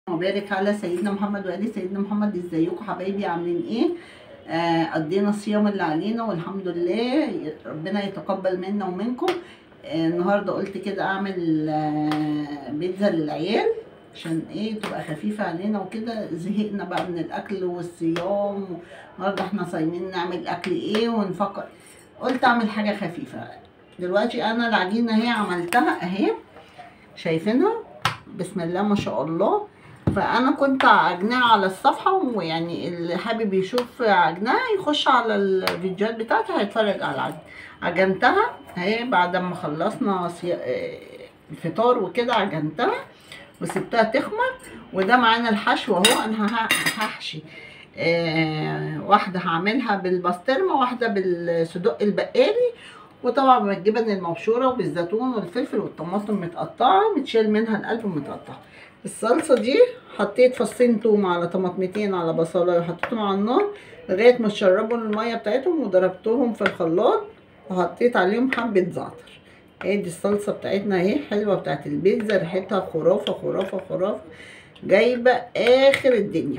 وبارك على سيدنا محمد وآل سيدنا محمد ازيكم حبايبي عاملين ايه آه قضينا الصيام اللي علينا والحمد لله ربنا يتقبل منا ومنكم آه النهارده قلت كده اعمل آه بيتزا للعيال عشان ايه تبقى خفيفه علينا وكده زهقنا بقى من الاكل والصيام النهارده احنا صايمين نعمل اكل ايه ونفكر قلت اعمل حاجه خفيفه دلوقتي انا العجينه اهي عملتها اهي شايفينها بسم الله ما شاء الله فانا كنت عجناها على الصفحه ويعني اللي حابب يشوف عجنها يخش على الفيديوهات بتاعتي هيتفرج على العجن عجنتها اهي بعد ما خلصنا صي... الفطار وكده عجنتها وسبتها تخمر وده معانا الحشو اهو انا هحشي آه واحده هعملها بالبسطرمه واحده بالصدق البقالي وطبعا بالجبن المبشوره وبالزيتون والفلفل والطماطم متقطعه متشال منها القلب ومتقطع الصلصه دي حطيت فصين توم على طماطمتين على بصلايه وحطيتهم على النار لغايه ما تشربوا الميه بتاعتهم وضربتهم في الخلاط وحطيت عليهم حبه زعتر اهي دي الصلصه بتاعتنا اهي حلوه بتاعت البيتزا ريحتها خرافه خرافه خرافه جايبه اخر الدنيا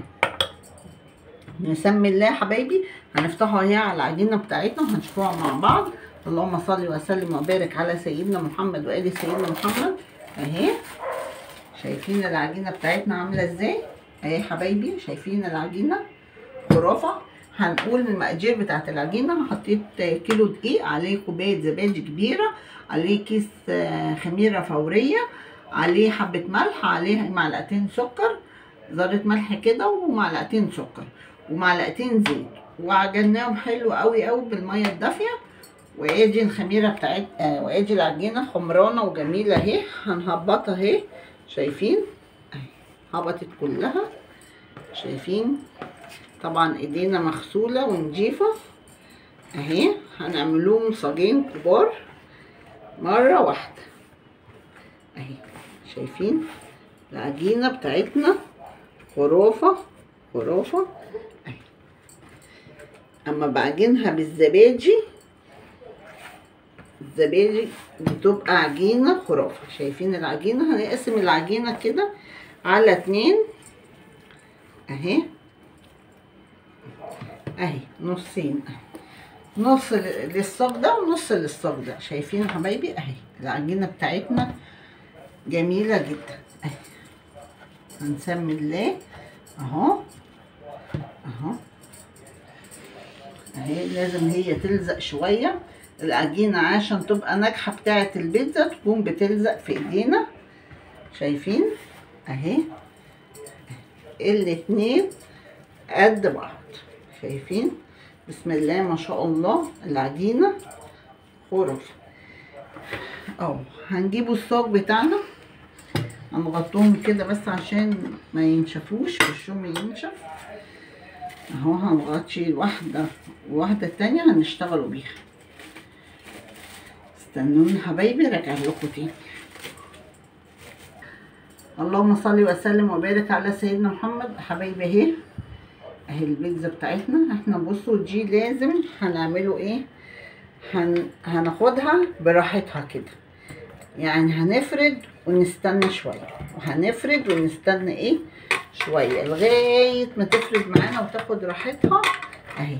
نسمي الله يا حبايبي هنفتحها اهي على العجينه بتاعتنا وهنشوفها مع بعض اللهم صل وسلم وبارك على سيدنا محمد وآل سيدنا محمد اهي شايفين العجينه بتاعتنا عامله ازاي اهي حبايبي شايفين العجينه خرافه هنقول المقادير بتاعت العجينه حطيت كيلو دقيق عليه كوبايه زبادي كبيره عليه كيس خميره فوريه عليه حبه ملح عليه معلقتين سكر ذره ملح كده ومعلقتين سكر ومعلقتين زيت وعجناهم حلو قوي قوي بالميه الدافيه وادي الخميره بتاعت آه وادي العجينه خمرانه وجميله اهي هنهبطها اهي شايفين اهي هبطت كلها شايفين طبعا ايدينا مغسوله ونضيفه اهي هنعملهم صاجين كبار مره واحده اهي شايفين العجينه بتاعتنا خرافه خرافه اهي اما بعجنها بالزبادي الزبادي بتبقى عجينه خرافه شايفين العجينه هنقسم العجينه كده على اتنين اهي اهي نصين اهي نص للصاج ده ونص للصاج ده شايفين يا حبايبي اهي العجينه بتاعتنا جميله جدا اهي هنسمي الله اهو اهو اهي لازم هي تلزق شويه العجينة عشان تبقى ناجحة بتاعة البيتزا تكون بتلزق في ايدينا شايفين اهي الاتنين قد بعض شايفين بسم الله ما شاء الله العجينة خرافة اهو هنجيبوا الصاج بتاعنا هنغطوهم كده بس عشان ما ينشفوش وشهم ينشف اهو هنغطي واحدة وواحدة التانية هنشتغلوا بيها استنوني حبايبي راجع لكم تاني اللهم صل وسلم وبارك على سيدنا محمد حبايبي اهي اهي البيتزا بتاعتنا احنا بصوا دي لازم هنعمله ايه هن... هناخدها براحتها كده يعني هنفرد ونستنى شويه وهنفرد ونستنى ايه شويه لغايه ما تفرد معانا وتاخد راحتها اهي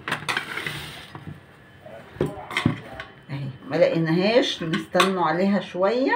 اهي ما لقيناهاش نستنوا عليها شويه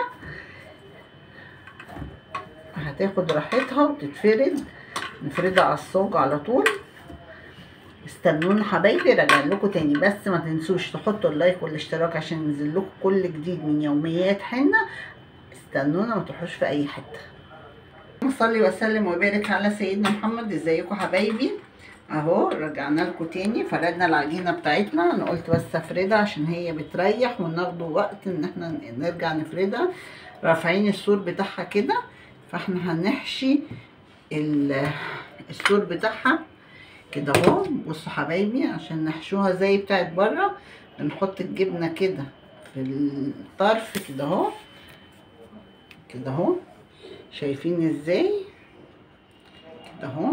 هتاخد راحتها وتتفرد نفردها على الصاج على طول استنونا حبايبي راجع لكم تاني بس ما تنسوش تحطوا اللايك والاشتراك عشان ينزل لكم كل جديد من يوميات حنه استنونا ما تروحوش في اي حته صلي وسلم وبارك على سيدنا محمد ازيكم حبايبي اهو رجعنا لكم تاني فردنا العجينه بتاعتنا انا قلت بس افردها عشان هي بتريح وناخده وقت ان احنا نرجع نفردها رافعين السور بتاعها كده فاحنا هنحشي السور بتاعها كده اهو بصوا حبايبي عشان نحشوها زي بتاعت بره بنحط الجبنه كده في الطرف كده اهو كده اهو شايفين ازاي كده اهو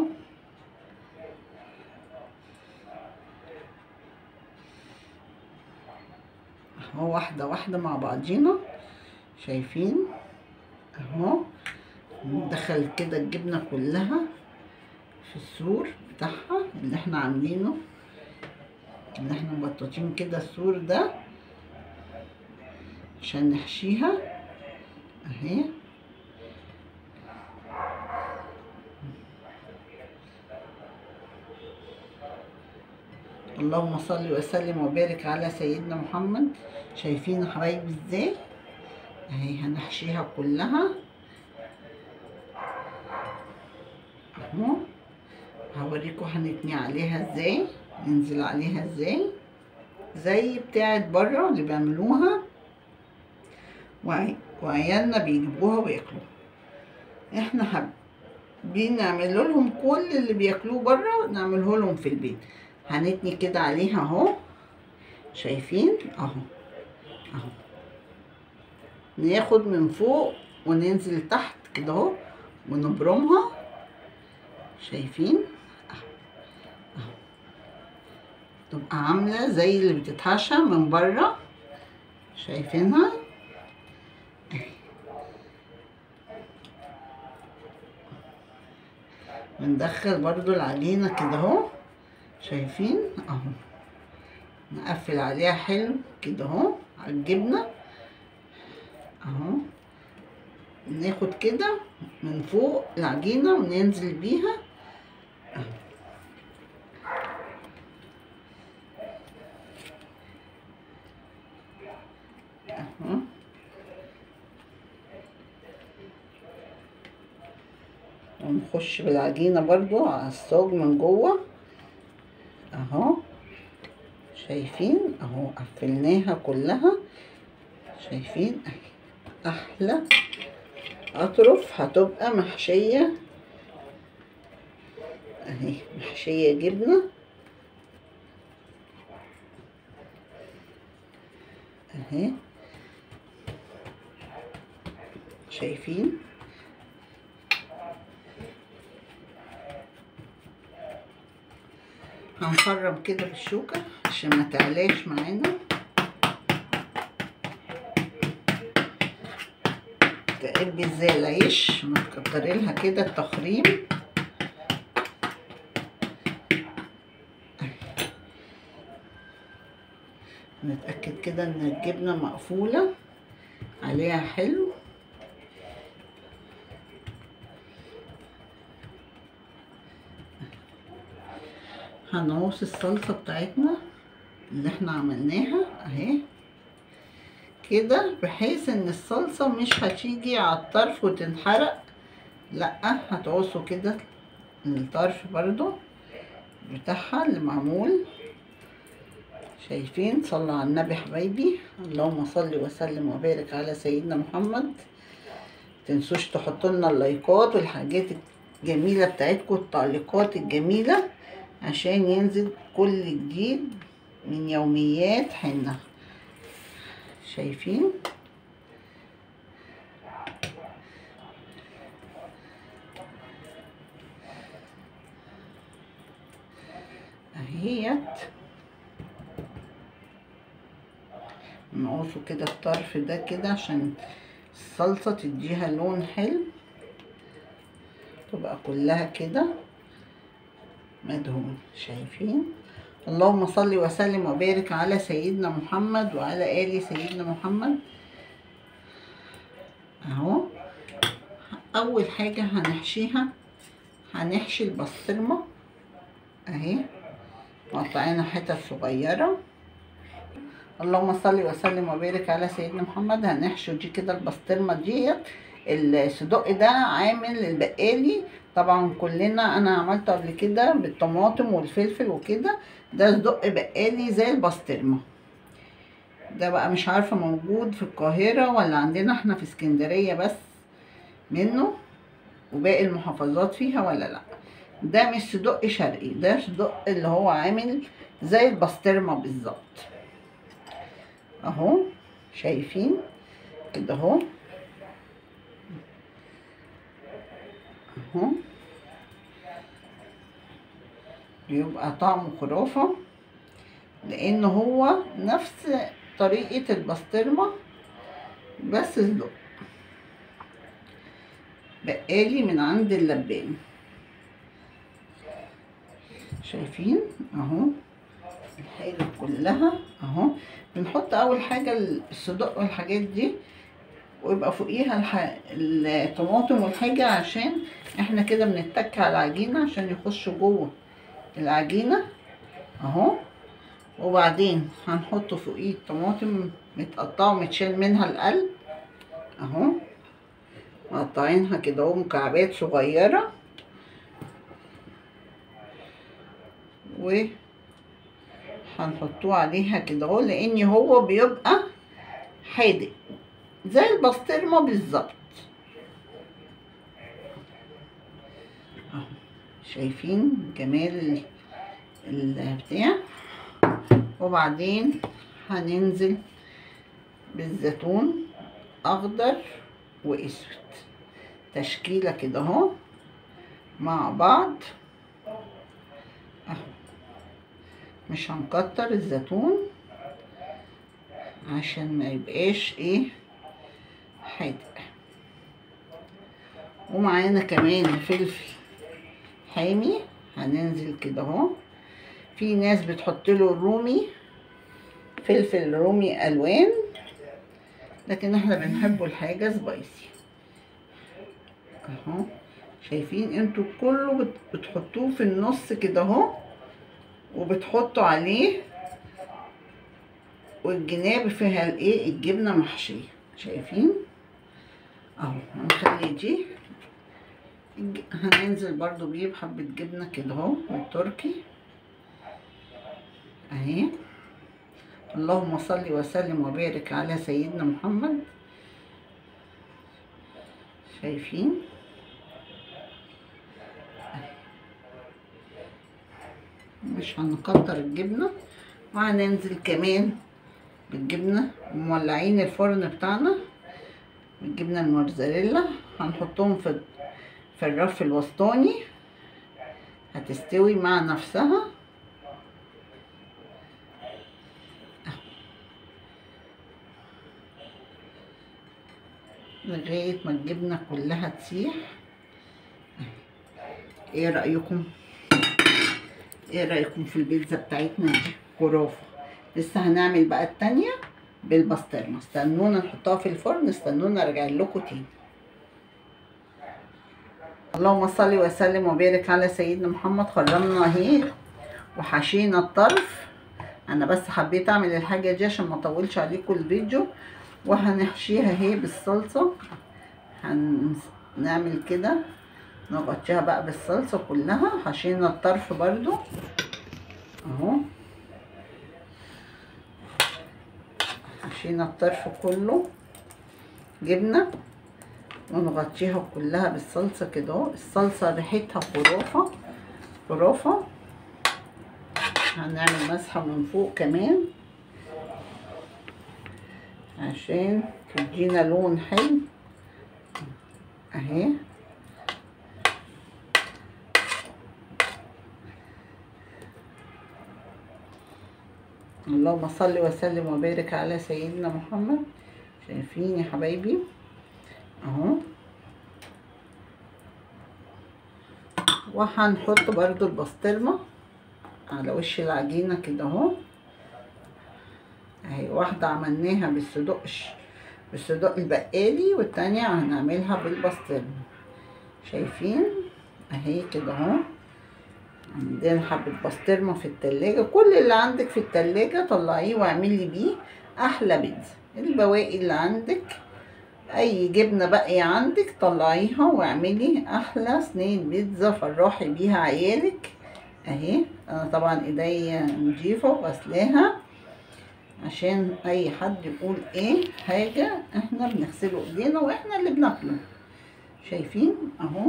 اهو واحدة واحدة مع بعضينا شايفين اهو ندخل كده الجبنة كلها في السور بتاعها اللي احنا عاملينه اللي احنا مبططين كده السور ده عشان نحشيها اهي اللهم صل وسلم وبارك على سيدنا محمد شايفين يا حبايبي ازاي اهي هنحشيها كلها اهو هوريكم هنتني عليها ازاي ننزل عليها ازاي زي بتاعت بره اللي بيعملوها وعي- وعيالنا بيجيبوها وياكلوها احنا حابين نعمل لهم كل اللي بياكلوه بره نعمله لهم في البيت هنتني كده عليها اهو شايفين اهو اهو ناخد من فوق وننزل تحت كده اهو ونبرمها شايفين اهو اهو تبقى عاملة زي اللي بتتحشى من بره شايفينها اهي. بندخل برضو العجينة كده اهو شايفين اهو نقفل عليها حلو كده اهو على الجبنة اهو ناخد كده من فوق العجينة وننزل بيها اهو ونخش بالعجينة برضو على الصاج من جوه اهو شايفين اهو قفلناها كلها شايفين اهي احلى اطرف هتبقى محشية اهي محشية جبنة اهي شايفين هنخرم كده بالشوكة عشان ما تعلاش معانا تقبي ازاي العيش ما تكتري لها كده التخريم نتأكد كده ان الجبنة مقفولة عليها حلو هنعوص الصلصة بتاعتنا اللي احنا عملناها اهي كده بحيث ان الصلصة مش هتيجي على الطرف وتنحرق لا هتعوصوا كده الطرف برضو بتاعها اللي معمول شايفين صلوا على النبي حبايبي اللهم صل وسلم وبارك على سيدنا محمد تنسوش تحطوا لنا اللايكات والحاجات الجميلة بتاعتكم التعليقات الجميلة عشان ينزل كل جديد من يوميات حنة شايفين اهيت نقصه كده الطرف ده كده عشان الصلصة تديها لون حلو تبقى كلها كده مدهون شايفين اللهم صل وسلم وبارك على سيدنا محمد وعلى آل سيدنا محمد اهو اول حاجة هنحشيها هنحشي البسطرمة اهي مقطعينها حتت صغيرة اللهم صل وسلم وبارك على سيدنا محمد هنحشي دي كده البسطرمة ديت الصدق ده عامل البقالي طبعا كلنا انا عملته قبل كده بالطماطم والفلفل وكده ده صدق بقالي زي البسطرمة ده بقى مش عارفة موجود في القاهرة ولا عندنا احنا في اسكندرية بس منه وباقي المحافظات فيها ولا لا ده مش صدق شرقي ده صدق اللي هو عامل زي البسطرمة بالظبط اهو شايفين كده اهو اهو بيبقى طعمه خرافة لان هو نفس طريقة البسطرمة بس صدق بقالي من عند اللبان شايفين اهو الحاجة كلها اهو بنحط اول حاجة الصدق والحاجات دي ويبقى فوقيها الح... الطماطم والحاجة عشان احنا كده بنتك على العجينة عشان يخشوا جوه العجينة اهو وبعدين هنحط فوقيه الطماطم متقطعة ومتشال منها القلب اهو مقطعينها كده اهو مكعبات صغيرة و هنحطوه عليها كده اهو لان هو بيبقى حادق زي البسطرمة بالظبط اهو شايفين جمال البتاع وبعدين هننزل بالزيتون اخضر واسود تشكيله كده اهو مع بعض اهو مش هنكتر الزيتون عشان ما يبقاش ايه حادق ومعانا كمان فلفل حامي هننزل كده اهو في ناس بتحط له الرومي فلفل رومي الوان لكن احنا بنحبه الحاجه سبايسي اهو شايفين انتوا كله بتحطوه في النص كده اهو وبتحطوا عليه والجناب فيها الايه الجبنه محشيه شايفين اهو هنخلي دي هننزل برضو بيه بحبه جبنه كده اهو من التركي اهي اللهم صل وسلم وبارك على سيدنا محمد شايفين مش هنكتر الجبنة وهننزل كمان بالجبنة مولعين الفرن بتاعنا الجبنة الموزاريلا هنحطهم في في الرف الوسطاني هتستوي مع نفسها لغاية ما الجبنة كلها تسيح ايه رأيكم ايه رأيكم في البيتزا بتاعتنا دي خرافة لسه هنعمل بقى التانية بالبسطرمة استنونا نحطها في الفرن استنونا ارجع لكم تاني اللهم صل وسلم وبارك على سيدنا محمد خرمنا اهي وحشينا الطرف انا بس حبيت اعمل الحاجه دي عشان ما اطولش عليكم الفيديو وهنحشيها اهي بالصلصه هنعمل كده نغطيها بقى بالصلصه كلها حشينا الطرف برضو اهو حشينا الطرف كله جبنه ونغطيها كلها بالصلصه كده اهو الصلصه ريحتها خرافه خرافه هنعمل مسحه من فوق كمان عشان تدينا لون حلو اهي اللهم صل وسلم وبارك على سيدنا محمد شايفين يا حبايبي اهو وهنحط برضو البسطرمه على وش العجينه كده اهو اهي واحده عملناها بالصدق بالصدق البقالي والتانية هنعملها بالبسطرمه شايفين اهي كده اهو عندنا حبة بسطرمة في التلاجة كل اللي عندك في التلاجة طلعيه واعملي بيه احلى بيتزا البواقي اللي عندك اي جبنة باقية عندك طلعيها واعملي احلى صينية بيتزا فرحي بيها عيالك اهي انا طبعا ايديا نضيفة وغسلاها عشان اي حد يقول ايه حاجة احنا بنغسله ايدينا واحنا اللي بناكله شايفين اهو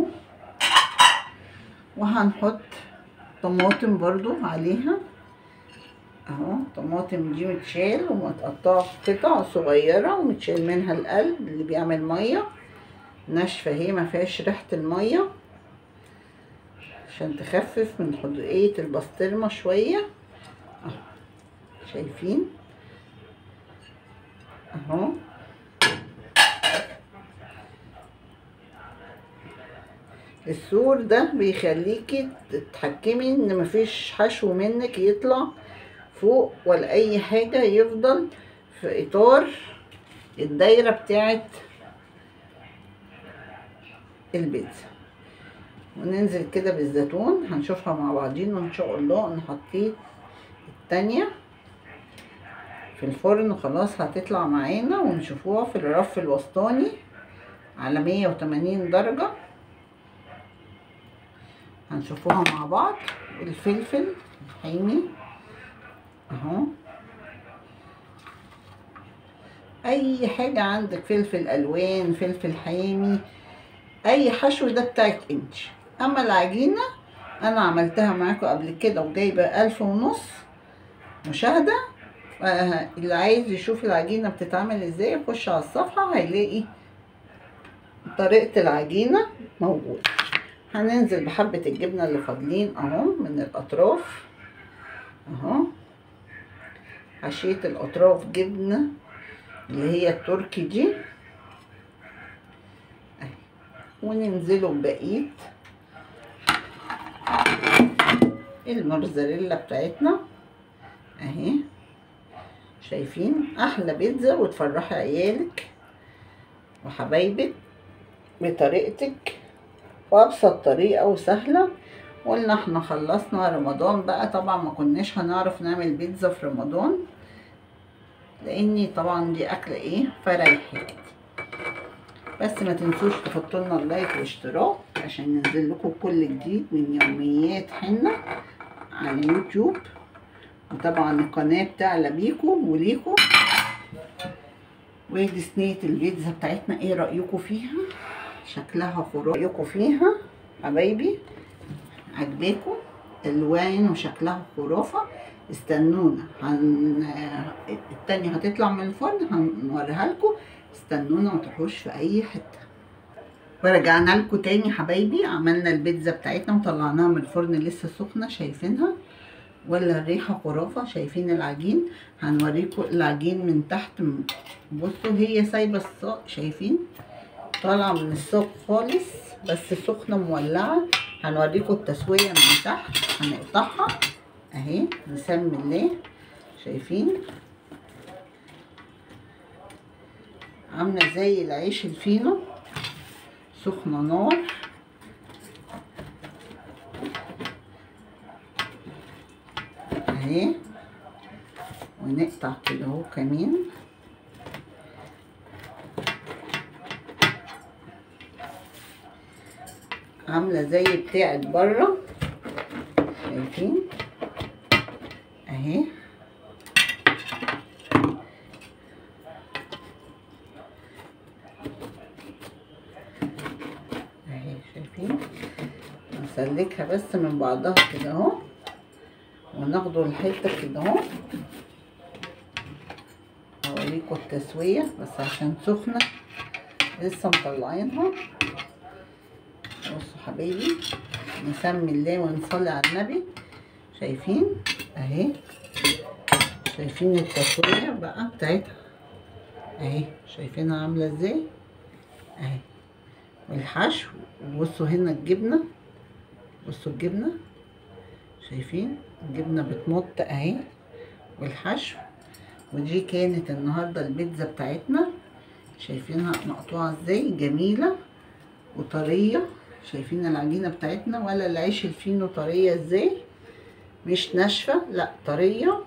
وهنحط طماطم برضو عليها اهو طماطم دي متشال ومتقطعة قطع صغيرة ومتشال منها القلب اللي بيعمل مية ناشفة اهي ما فيهاش ريحة المية عشان تخفف من حدقية البسطرمة شوية اهو شايفين اهو السور ده بيخليكي تتحكمي ان مفيش حشو منك يطلع فوق ولا اي حاجة يفضل في اطار الدايرة بتاعت البيتزا وننزل كده بالزيتون هنشوفها مع بعضين ان شاء الله انا حطيت التانية في الفرن وخلاص هتطلع معانا ونشوفوها في الرف الوسطاني على مية وتمانين درجة هنشوفوها مع بعض الفلفل الحامي اهو اي حاجة عندك فلفل الوان فلفل حامي اي حشو ده بتاعك انت اما العجينة انا عملتها معاكم قبل كده وجايبة الف ونص مشاهدة آه، اللي عايز يشوف العجينة بتتعمل ازاي يخش على الصفحة هيلاقي طريقة العجينة موجودة هننزل بحبة الجبنة اللي فاضلين اهو من الاطراف اهو حشية الاطراف جبنة اللي هي التركي دي اهي وننزله ببقية الموزاريلا بتاعتنا اهي شايفين احلى بيتزا وتفرحي عيالك وحبايبك بطريقتك وابسط طريقه وسهله قلنا احنا خلصنا رمضان بقى طبعا ما كناش هنعرف نعمل بيتزا في رمضان لاني طبعا دي اكله ايه فريحت بس ما تنسوش تحطوا لنا اللايك واشتراك عشان ينزل لكم كل جديد من يوميات حنه على اليوتيوب وطبعا القناه بتعلى بيكم وليكم ودي صينيه البيتزا بتاعتنا ايه رايكم فيها شكلها خرافي رايكم فيها حبايبي عجباكم الوان وشكلها خرافه استنونا هن... التانية هتطلع من الفرن هنوريها لكم استنونا ما تروحوش في اي حته ورجعنا لكم تاني حبايبي عملنا البيتزا بتاعتنا وطلعناها من الفرن لسه سخنه شايفينها ولا الريحه خرافه شايفين العجين هنوريكم العجين من تحت بصوا هي سايبه الساق شايفين طالعه من الساق خالص بس سخنه مولعه هنوريكم التسويه من تحت هنقطعها اهي بسم الله شايفين عامله زي العيش الفينو سخنه نار اهي ونقطع كده اهو كمان عامله زي بتاعت بره شايفين اهي اهي شايفين نسلكها بس من بعضها كده اهو وناخده الحته كده اهو اوريكم التسويه بس عشان سخنه لسه مطلعينها بصوا حبايبي نسمي الله ونصلي على النبي شايفين اهي شايفين التسويه بقى بتاعتها اهي شايفينها عامله ازاي اهي والحشو وبصوا هنا الجبنه بصوا الجبنه شايفين الجبنه بتمط اهي والحشو ودي كانت النهارده البيتزا بتاعتنا شايفينها مقطوعه ازاي جميله وطريه شايفين العجينه بتاعتنا ولا العيش الفينو طريه ازاي مش ناشفه لا طريه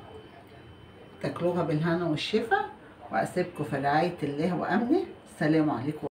تاكلوها بالهنا والشفا واسيبكم في رعايه الله وامنه السلام عليكم